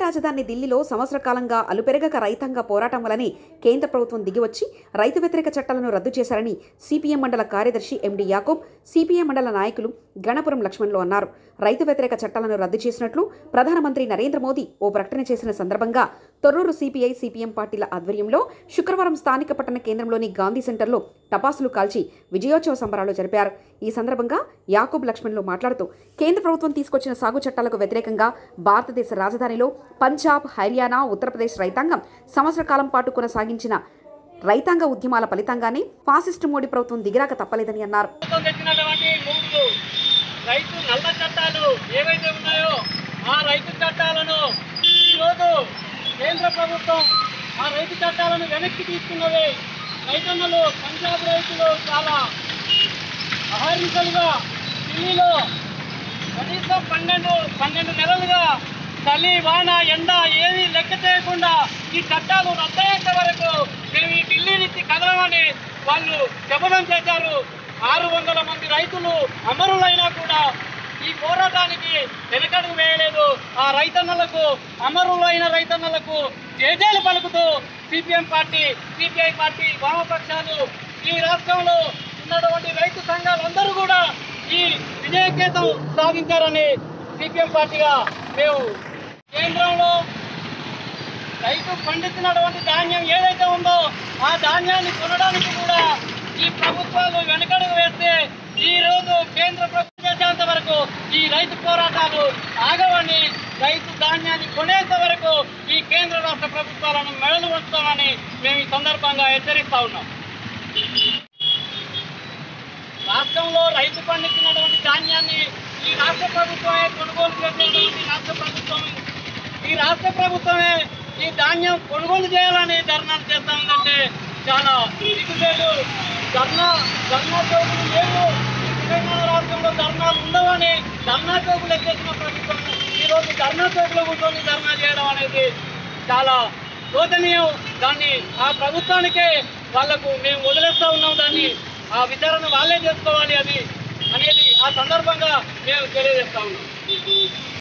రాజధాని ఢిల్లీలో సంవత్సర కాలంగా అలుపెరగక రైతాంగ పోరాటం వలని కేంద్ర ప్రభుత్వం దిగివచ్చి రైతు వ్యతిరేక చట్టాలను రద్దు చేశారని సిపిఎం మండల కార్యదర్శి ఎండి యాకోబ్ సిపిఎం మండల నాయకులు గణపురం లక్ష్మణ్లు అన్నారు రైతు వ్యతిరేక చట్టాలను రద్దు చేసినట్లు ప్రధానమంత్రి నరేంద్ర మోదీ ఓ ప్రకటన చేసిన సందర్భంగా తొర్రూరు సిపిఐ సిపిఎం పార్టీల ఆధ్వర్యంలో శుక్రవారం స్థానిక పట్టణ కేంద్రంలోని గాంధీ సెంటర్లో టపాసులు కాల్చి విజయోత్సవ సంబరాలు జరిపారు ఈ సందర్భంగా యాకూబ్ లక్ష్మణ్లు మాట్లాడుతూ కేంద్ర ప్రభుత్వం తీసుకొచ్చిన సాగు చట్టాలకు వ్యతిరేకంగా భారతదేశ రాజధానిలో పంజాబ్ హర్యానా ఉత్తరప్రదేశ్ రైతాంగం సంవత్సర కాలం పాటు కొనసాగించిన రైతాంగ ఉద్యమాల ఫలితంగానే ఫాసిస్టు మోడీ ప్రభుత్వం దిగిరాక తప్పలేదని అన్నారు ప్రభుత్వం తెచ్చినటువంటి మూడు రైతు నల్ల చట్టాలు ఏవైతే ఉన్నాయో ఆ రైతు చట్టాలను ఈరోజు కేంద్ర ప్రభుత్వం ఆ రైతు చట్టాలను వెనక్కి తీసుకున్నది రైతన్నలు పంజాబ్ రైతులు చాలా అహర్నిశలుగా ఢిల్లీలో కనీసం పన్నెండు పన్నెండు నెలలుగా చలి వాన ఎండ ఏది లెక్క చేయకుండా ఈ చట్టాలు రద్దయ్యేంత వరకు మేము ఈ ఢిల్లీ నుంచి కదలమని వాళ్ళు శపథం చేశారు ఆరు వందల మంది రైతులు అమరులైనా కూడా ఈ పోరాటానికి వెనకడుగు వేయలేదు ఆ రైతన్నలకు అమరులైన రైతన్నలకు జేజేలు పలుకుతూ సిపిఎం పార్టీ సిపిఐ పార్టీ వామపక్షాలు ఈ రాష్ట్రంలో ఉన్నటువంటి రైతు సంఘాలందరూ కూడా ఈ విజయకేతం సాధించారని సిపిఎం పార్టీగా మేము కేంద్రంలో రైతు పండించినటువంటి ధాన్యం ఏదైతే ఉందో ఆ ధాన్యాన్ని కొనడానికి కూడా ఈ ప్రభుత్వాలు వెనకడుగు వేస్తే ఈ రోజు కేంద్ర ప్రభుత్వం చేసేంత వరకు ఈ రైతు పోరాటాలు ఆగవని రైతు ధాన్యాన్ని కొనేంత వరకు ఈ కేంద్ర రాష్ట్ర ప్రభుత్వాలను మెడలు ఉంచుతామని మేము ఈ సందర్భంగా హెచ్చరిస్తా ఉన్నాం రాష్ట్రంలో రైతు పండించినటువంటి ధాన్యాన్ని ఈ రాష్ట్ర ప్రభుత్వమే కొనుగోలు చేసేటువంటి రాష్ట్ర ప్రభుత్వం ఈ రాష్ట్ర ప్రభుత్వమే ఈ ధాన్యం కొనుగోలు చేయాలని ధర్నాలు చేస్తా ఉందంటే చాలా సిగ్గుచేటు ధర్నా ధర్నా చౌకులు లేవు తెలంగాణ రాష్ట్రంలో ధర్నాలు ఉండవని ధర్నా చౌకులు ఎత్తేసిన ప్రభుత్వం ఈరోజు ధర్నా చౌకులో కూర్చొని ధర్నా చేయడం అనేది చాలా శోచనీయం దాన్ని ఆ ప్రభుత్వానికే వాళ్లకు మేము వదిలేస్తా ఉన్నాం దాన్ని ఆ విచారణ వాళ్ళే చేసుకోవాలి అది అనేది ఆ సందర్భంగా మేము తెలియజేస్తా ఉన్నాం